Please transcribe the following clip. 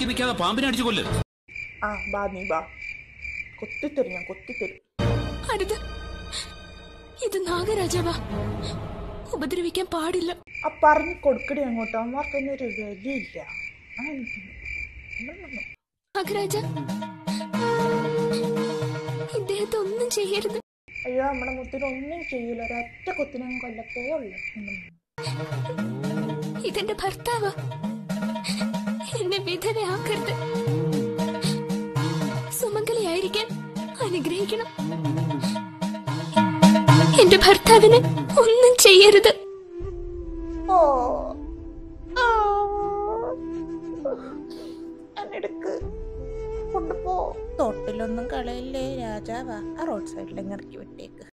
നോക്കി നിൽക്കാതെ പാമ്പിനെ അടിച്ചു കൊല്ല് ആ ബാ നീ ബാ കൊത്തിത്തരും ഞാൻ കൊത്തിത്തരും അരുത് ഇത് നാഗരാജാവാ ഉപദ്രവിക്കാൻ പാടില്ല ആ പറഞ്ഞു കൊടുക്കടി അങ്ങോട്ട് അവന്മാർക്കൊന്നും ഒരു വിലയില്ല ആ, ഉം. ഉം. നാഗരാജ ഇദ്ദേഹത്തെ ഒന്നും ചെയ്യരുത് അയ്യോ നമ്മുടെ മുത്തിനൊന്നും ചെയ്യില്ല ഒരൊറ്റ കൊത്തിനും കൊല്ലത്തേ ഉള്ളു ഉം. ഇതെന്റെ ഭർത്താവ് എന്നെ വിധവയാക്കരുത് സുമംഗലിയായിരിക്കാൻ അനുഗ്രഹിക്കണം എന്റെ ഭർത്താവിന് ഒന്നും ചെയ്യരുത് ഓ ആ. എന്നെടുക്ക് കൊണ്ടുപോ തൊട്ടിലൊന്നും കളയില്ലേ രാജാവാ ആ റോഡ് സൈഡിൽ ഇറക്കി വിട്ടേക്ക്